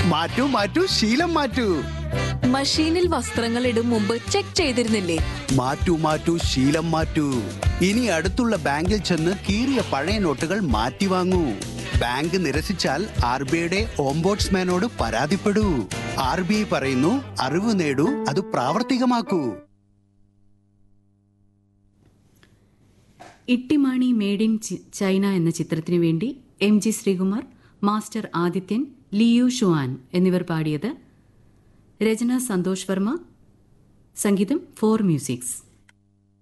മാറ്റൂ മാറ്റൂ ശീലം മാറ്റൂ മഷീനിൽ വസ്ത്രങ്ങൾ ഇടും മുമ്പ് ചെക്ക് ചെയ്തിരുന്നില്ലേ മാറ്റൂ മാറ്റൂ ശീലം മാറ്റൂ ഇനി അടുത്തുള്ള ബാങ്കിൽ ചെന്ന് കീറിയ പഴയ നോട്ടുകൾ മാറ്റി വാങ്ങൂ ബാങ്ക് നിരസിച്ചാൽ ആർ ബി ഐയുടെ ഓംബോട്സ്മാനോട് പരാതിപ്പെടൂ ആർ ബി ഐ പറയുന്നു അറിവ് നേടൂ അത് പ്രാവർത്തികമാക്കൂ ഇട്ടിമാണി മേഡ് ഇൻ ചി- ചൈന എന്ന ചിത്രത്തിനു വേണ്ടി M G Sreekumar master Adithyan Liu Xuan എന്നിവർ പാടിയത് രചന സന്തോഷ് വർമ്മ സംഗീതം ഫോർ മ്യൂസിക്സ്